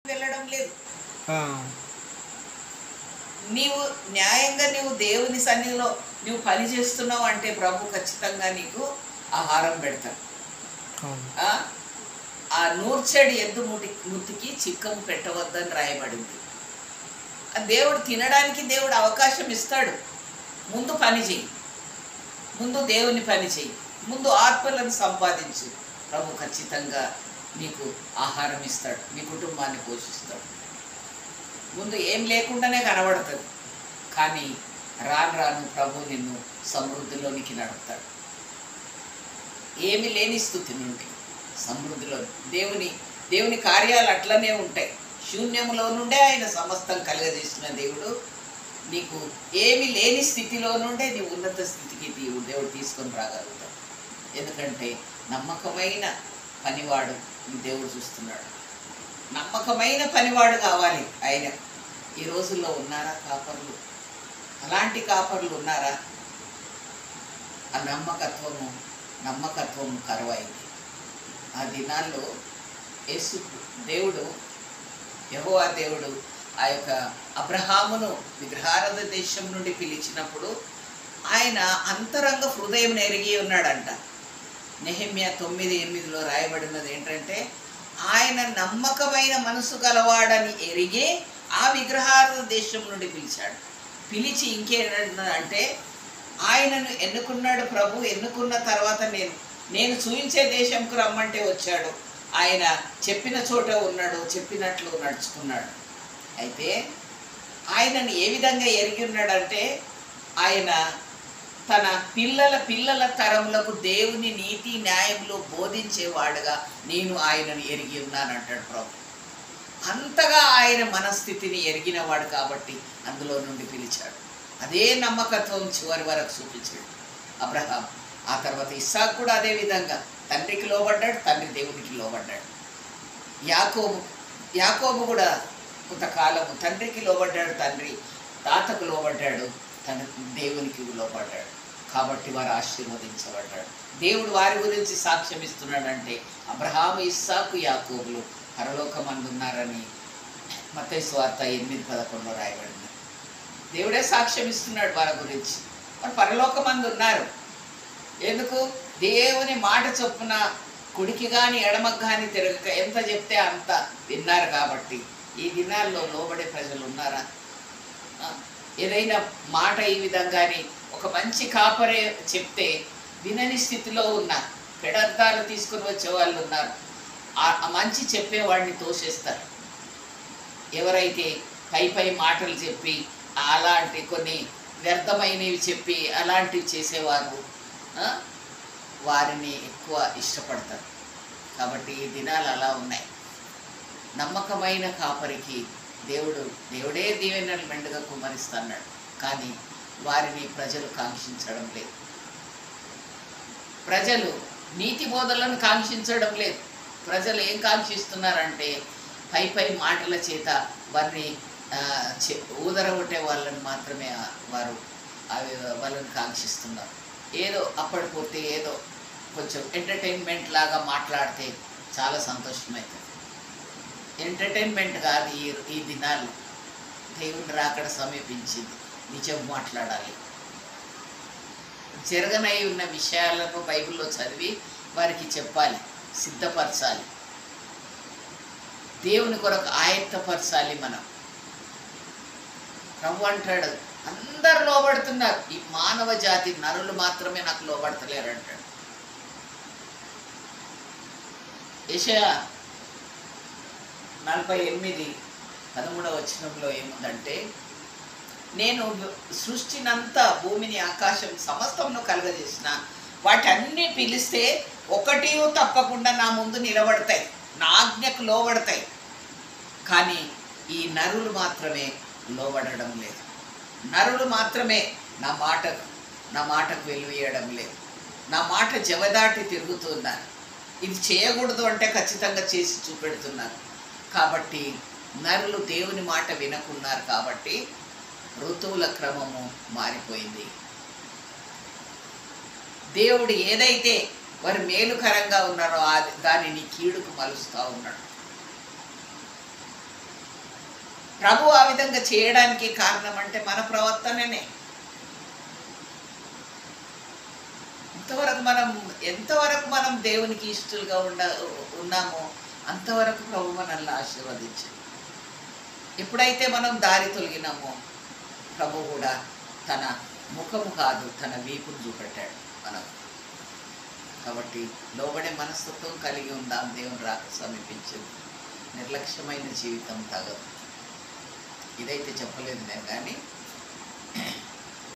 వెళ్ళడం లేదు ఆ, నీవు న్యాయంగా నీవు దేవుని సన్నిధిలో నువ్వు పని చేస్తున్నావు అంటే ప్రభు ఖచ్చితంగా నీకు ఆహారం పెడతాడు అవును ఆ? ఆ నూర్చెడి ఎద్దు ముటి ముతికి చిక్కము పెట్టవద్దని రాయబడింది ఆ దేవుడు తినడానికి దేవుడు అవకాశం ఇస్తాడు ముందు పని చెయ్యి ముందు దేవుని పని చెయ్యి ముందు ఆత్మలను సంపాదించు ప్రభు ఖచ్చితంగా నీకు ఆహారం ఇస్తాడు నీ కుటుంబాన్ని పోషిస్తాడు ముందు ఏం లేకుండానే కనబడుతుంది కానీ రాను రాను ప్రభు నిన్ను సమృద్ధిలోనికి నడుపుతాడు ఏమి లేని స్థుతి నుండి సమృద్ధిలో దేవుని దేవుని కార్యాలు అట్లనే ఉంటాయి శూన్యములో నుండే ఆయన సమస్తం కలుగజేసిన దేవుడు నీకు ఏమి లేని స్థితిలో నుండే నీ ఉన్నత స్థితికి దేవుడు దేవుడు తీసుకొని రాగలుగుతాడు ఎందుకంటే నమ్మకమైన పనివాడు నీ దేవుడు చూస్తున్నాడు నమ్మకమైన పనివాడు కావాలి ఆయన ఈ రోజుల్లో ఉన్నారా కాపర్లు అలాంటి కాపర్లు ఉన్నారా ఆ నమ్మకత్వము నమ్మకత్వము కరువైంది ఆ దినాల్లో యేసు దేవుడు యెహోవా దేవుడు ఆ యొక్క అబ్రహామును విగ్రహారాధ దేశం నుండి పిలిచినప్పుడు ఆయన అంతరంగ హృదయం ఎరిగి ఉన్నాడంట నెహమ్య తొమ్మిది ఎనిమిదిలో రాయబడినది ఏంటంటే ఆయన నమ్మకమైన మనసు గలవాడని ఎరిగి ఆ విగ్రహారాధ దేశం నుండి పిలిచాడు పిలిచి ఇంకేంటంటే ఆయనను ఎన్నుకున్నాడు ప్రభు ఎన్నుకున్న తర్వాత నేను నేను చూపించే దేశంకు రమ్మంటే వచ్చాడు ఆయన చెప్పిన చోట ఉన్నాడు చెప్పినట్లు నడుచుకున్నాడు అయితే ఆయనను ఏ విధంగా ఎరిగి ఉన్నాడంటే ఆయన తన పిల్లల పిల్లల తరములకు దేవుని నీతి న్యాయంలో బోధించేవాడుగా నేను ఆయనను ఎరిగి ఉన్నానంటాడు ప్రభు అంతగా ఆయన మనస్థితిని ఎరిగినవాడు కాబట్టి అందులో నుండి పిలిచాడు అదే నమ్మకత్వం చివరి వరకు చూపించాడు అబ్రహాం ఆ తర్వాత ఇస్సాకు కూడా అదే విధంగా తండ్రికి లోబడ్డాడు తండ్రి దేవునికి లోబడ్డాడు యాకోబు యాకోబు కూడా కొంతకాలము తండ్రికి లోబడ్డాడు తండ్రి తాతకు లోబడ్డాడు తన దేవునికి లోబడ్డాడు కాబట్టి వారు ఆశీర్వదించబడ్డాడు దేవుడు వారి గురించి సాక్ష్యం ఇస్తున్నాడంటే అబ్రహాము ఇస్సాకు యాకోబులు పరలోకమందున్నారని మత్తయి స్వార్త ఎనిమిది పదకొండులో రాయబడింది దేవుడే సాక్ష్యం ఇస్తున్నాడు వారి గురించి వారు పరలోకమందు ఉన్నారు ఎందుకు దేవుని మాట చొప్పున కుడికి కానీ ఎడమకు కానీ తిరగక ఎంత చెప్తే అంత విన్నారు కాబట్టి ఈ దినాల్లో లోబడే ప్రజలు ఉన్నారా ఆ, ఏదైనా మాట ఈ విధంగానే ఒక మంచి కాపరే చెప్తే వినని స్థితిలో ఉన్న పెడర్థాలు తీసుకుని వచ్చే వాళ్ళు ఉన్నారు ఆ ఆ మంచి చెప్పేవాడిని తోసేస్తారు ఎవరైతే పై పై మాటలు చెప్పి అలాంటి కొన్ని వ్యర్థమైనవి చెప్పి అలాంటివి చేసేవారు ఆ, వారిని ఎక్కువ ఇష్టపడతారు కాబట్టి ఈ దినాలు అలా ఉన్నాయి నమ్మకమైన కాపరికి దేవుడు దేవుడే దీవెనలు మెండుగా కుమ్మరిస్తున్నాడు కానీ వారిని ప్రజలు కాంక్షించడం లేదు ప్రజలు నీతి బోధలను కాంక్షించడం లేదు ప్రజలు ఏం కాంక్షిస్తున్నారంటే పై పై మాటల చేత వారిని ఆ, చె- ఊదరగొట్టే వాళ్ళని మాత్రమే ఆ- వారు అవి వాళ్ళని కాంక్షిస్తున్నారు ఏదో అప్పటిపోతే ఏదో కొంచెం ఎంటర్టైన్మెంట్ లాగా మాట్లాడితే చాలా సంతోషమవుతుంది ఎంటర్టైన్మెంట్ కాదు ఈ ఈ దినాల్లో దేవుని రాకడ సమీపించింది నిజం మాట్లాడాలి జరగనై ఉన్న విషయాలను బైబిల్లో చదివి వారికి చెప్పాలి సిద్ధపరచాలి దేవుని కొరకు ఆయత్తపరచాలి మనం ప్రభు అంటాడు అందరు లోబడుతున్నారు ఈ మానవ జాతి నరులు మాత్రమే నాకు లోబడతలేరు అంటాడు యెషయా నలభై ఎనిమిది పదమూడవ వచనంలో ఏముందంటే నేను సృష్టినంతా భూమిని ఆకాశం సమస్తమును కలుగజేసిన వాటన్ని పిలిస్తే ఒకటి తప్పకుండా నా ముందు నిలబడతాయి నా ఆజ్ఞకు లోబడతాయి కానీ ఈ నరులు మాత్రమే లోబడడం లేదు నరులు మాత్రమే నా మాటకు నా మాటకు వెలువేయడం లేదు నా మాట జవదాటి తిరుగుతున్నారు ఇది చేయకూడదు అంటే ఖచ్చితంగా చేసి చూపెడుతున్నారు కాబట్టి నరులు దేవుని మాట వినకున్నారు కాబట్టి ఋతువుల క్రమము మారిపోయింది దేవుడు ఏదైతే వారు మేలుకరంగా ఉన్నారో అది దానిని కీడుకు మలుస్తూ ఉన్నాడు ప్రభు ఆ విధంగా చేయడానికి కారణం అంటే మన ప్రవర్తననే ఎంతవరకు మనం ఎంతవరకు మనం దేవునికి ఇష్టలుగా ఉండ ఉన్నామో అంతవరకు ప్రభు మనల్ని ఆశీర్వదించింది ఎప్పుడైతే మనం దారి తొలగినామో ప్రభు కూడా తన ముఖము కాదు తన వీపును చూపెట్టాడు మనం కాబట్టి లోబడే మనస్తత్వం కలిగి ఉందాం దేవుని రాక సమీపించింది నిర్లక్ష్యమైన జీవితం తగదు ఇదైతే చెప్పలేదు నేను కానీ